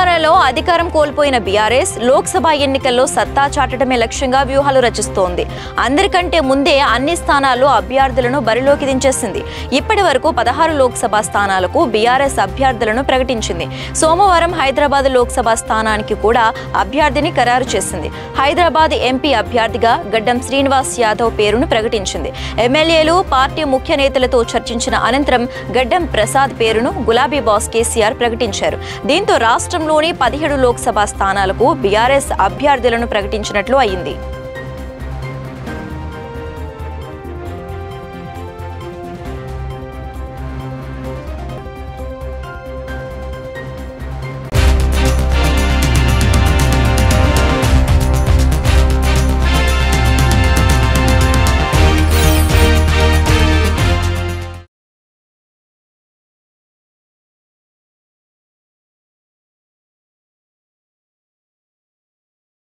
తెలంగాణలో అధికారం కోల్పోయిన బీఆర్ఎస్ లోక్సభ ఎన్నికల్లో సత్తా చాటడమే లక్ష్యంగా వ్యూహాలు రచిస్తోంది అందరికంటే ముందే అన్ని స్థానాల్లో అభ్యర్థులను బరిలోకి దించేసింది ఇప్పటి వరకు పదహారు లోక్సభ స్థానాలకు బీఆర్ఎస్ అభ్యర్థులను ప్రకటించింది సోమవారం హైదరాబాద్ లోక్సభ స్థానానికి కూడా అభ్యర్థిని ఖరారు చేసింది హైదరాబాద్ ఎంపీ అభ్యర్థిగా గడ్డం శ్రీనివాస్ యాదవ్ పేరును ప్రకటించింది ఎమ్మెల్యేలు పార్టీ ముఖ్య నేతలతో చర్చించిన అనంతరం గడ్డం ప్రసాద్ పేరును గులాబీ బాస్ కేసీఆర్ ప్రకటించారు దీంతో రాష్ట్రంలోని పదిహేడు లోక్సభ స్థానాలకు బీఆర్ఎస్ అభ్యర్థులను ప్రకటించినట్లు అయింది